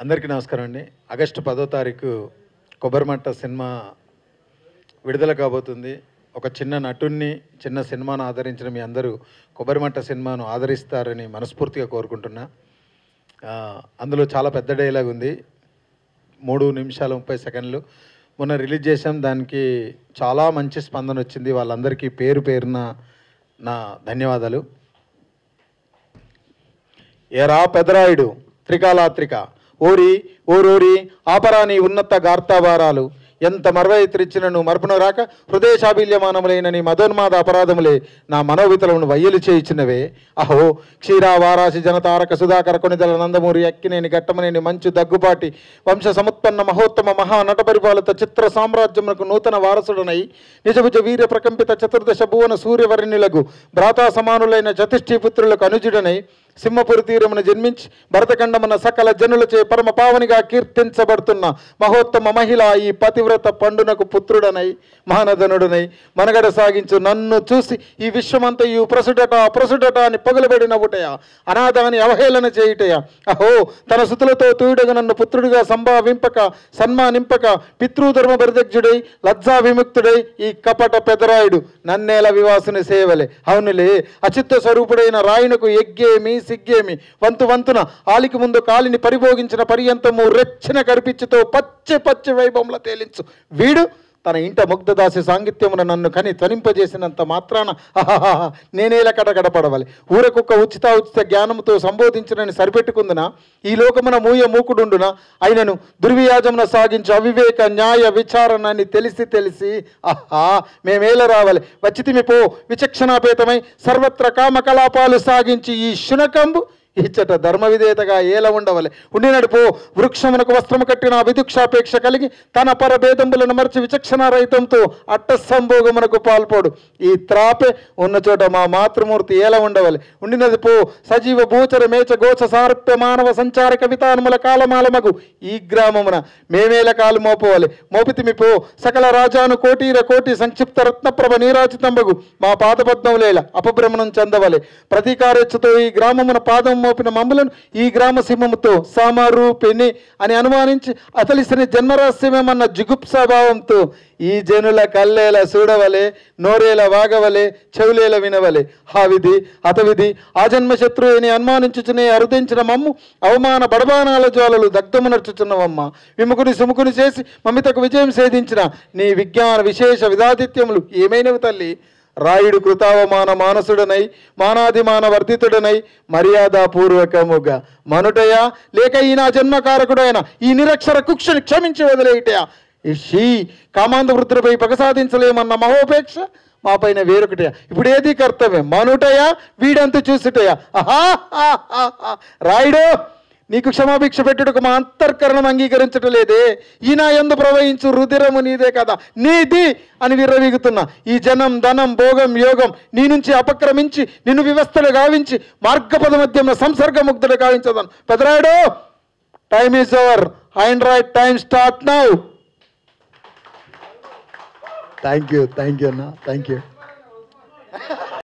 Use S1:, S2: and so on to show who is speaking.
S1: అందరికీ నమస్కారం అండి ఆగస్టు పదో తారీఖు కొబ్బరిమట్ట సినిమా విడుదల కాబోతుంది ఒక చిన్న నటుణ్ణి చిన్న సినిమాను ఆదరించిన మీ అందరూ కొబ్బరిమట్ట సినిమాను ఆదరిస్తారని మనస్ఫూర్తిగా కోరుకుంటున్నా ఆ, అందులో చాలా పెద్ద డైలాగ్ ఉంది మూడు నిమిషాల ముప్పై సెకండ్లు మొన్న రిలీజ్ చేసాం దానికి చాలా మంచి స్పందన వచ్చింది వాళ్ళందరికీ పేరు పేరున నా ధన్యవాదాలు ఏరా పెదరాయుడు త్రికాలాత్రిక ఓరి ఓరోరి ఆపరాని ఉన్నత గార్తాభారాలు ఎంత మరవైత్రిచ్చినను మరపున రాక హృదయశాబీల్యమానములైన నీ మదోన్మాద అపరాధములే నా మనోవితలను వయ్యలు చేయించినవే అహో క్షీరా వారాసి జనతారక సుధాకర కొనిదల నందమూరి అక్కినేని గట్టమనేని మంచు దగ్గుపాటి వంశ సముత్పన్న మహోత్తమ మహా నట పరిపాలిత చిత్ర సామ్రాజ్యమునకు నూతన వారసుడనై నిజభుజ వీర్య ప్రకంపిత చతుర్దశ భువన సూర్యవర్ణులకు భ్రాతా సమానులైన చతిష్ఠీ పుత్రులకు అనుజుడనై సింహపురి తీరమున జన్మించి భరతఖండమున సకల జనులచే పరమ పావనిగా కీర్తించబడుతున్న మహోత్తమ మహిళ ఈ పతివ్రత పండునకు పుత్రుడనై మహానదనుడనై మనగడ సాగించు నన్ను చూసి ఈ విశ్వమంతా ఈ ప్రసుడట ప్రసుడట అని పగులబడినవుటయా అనాథాన్ని అవహేళన చేయుటయా అహో తన సుతులతో తూయుడగా నన్ను పుత్రుడిగా సంభావింపక సన్మానింపక పితృధర్మ పరిదగ్జుడై లజ్జా విముక్తుడై ఈ కపట పెదరాయుడు నన్నేల వివాసుని సేవలే అవునులే అచిత్త స్వరూపుడైన రాయునకు ఎగ్గేమి సిగ్గేమి వంతు వంతున ఆలికి ముందు కాలిని పరిభోగించిన పర్యంతము రెచ్చిన కరిపిచ్చితో పచ్చి పచ్చి వైభవంలో తేలించు వీడు తన ఇంట ముగ్ధదాసి సాంగిత్యమున నన్ను కని త్వనింపజేసినంత మాత్రాన అహహహ, నేనేలా కడగడపడవాలి ఊరకొక్క ఉచిత ఉచిత జ్ఞానముతో సంబోధించినని సరిపెట్టుకుందున ఈ లోకమున మూయ మూకుడుండున అయినను దుర్వ్యాజమున సాగించు అవివేక న్యాయ విచారణ అని తెలిసి తెలిసి ఆహా మేమేల రావాలి వచ్చితిమి పో విచక్షణాపేతమై సర్వత్ర కామకలాపాలు సాగించి ఈ శునకంబు ఇచ్చట ధర్మ విధేయతగా ఏల ఉండవలే ఉండినడు పో వృక్షమునకు వస్త్రము కట్టిన విదుక్షాపేక్ష కలిగి తన పరభేదంబులను మరచి విచక్షణ రహితంతో అట్ట సంభోగమునకు పాల్పోడు ఈ త్రాపే ఉన్న చోట మా మాతృమూర్తి ఏల ఉండవలే ఉండినది పో సజీవ భూచర మేచ గోచ సారూప్య మానవ సంచార కవితానుముల కాలమాలమగు ఈ గ్రామమున మేమేల కాలు మోపవాలి మోపితిమి పో సకల రాజాను కోటీర కోటి సంక్షిప్త రత్నప్రభ నీరాజితంబగు మా పాదపద్మములేల అపభ్రమణం చెందవలే ప్రతీకారేచ్ఛతో ఈ గ్రామమున పాదం మోపిన మమ్ములను ఈ గ్రామ సింహముతో సామారు పెని అని అనుమానించి అతలిసిన జన్మరహస్యమేమన్న జిగుప్సాభావంతో ఈ జనుల కల్లేల చూడవలే నోరేల వాగవలే చెవులేల వినవలే ఆ విధి అతవిధి ఆ జన్మ శత్రువుని అనుమానించుచునే అరుదించిన మమ్ము అవమాన బడబానాల జ్వాలలు దగ్ధమునర్చుచున్నవమ్మ విముకుని సుముకుని చేసి మమ్మితకు విజయం సేధించిన నీ విజ్ఞాన విశేష విధాదిత్యములు ఏమైనవి తల్లి రాయుడు కృతావమాన మానసుడనై మానాదిమాన వర్ధితుడనై మర్యాదపూర్వకముగా మనుటయా లేక ఈ నా జన్మకారకుడైన ఈ నిరక్షర కుక్షని క్షమించి వదిలేయటయా ఈ షీ కామాంధ వృద్ధులపై పగ సాధించలేమన్న మహోపేక్ష మా పైన వేరొకటయా ఇప్పుడు ఏది కర్తవ్యం మనుటయా వీడంత చూసుటయా ఆహా ఆహా, ఆహా. రాయుడు నీకు క్షమాభిక్ష పెట్టుటకు మా అంతర్కరణం అంగీకరించటం లేదే ఈ నా ఎందు ప్రవహించు రుధిరము నీదే కదా నీది అని విర్రవీగుతున్నా ఈ జనం ధనం భోగం యోగం నీ నుంచి అపక్రమించి నిన్ను వ్యవస్థలు గావించి మార్గపద మధ్యంలో సంసర్గముగ్ధులు గావించదాను Pedarayudu time is over Android time start now thank you thank you అన్న థ్యాంక్ యూ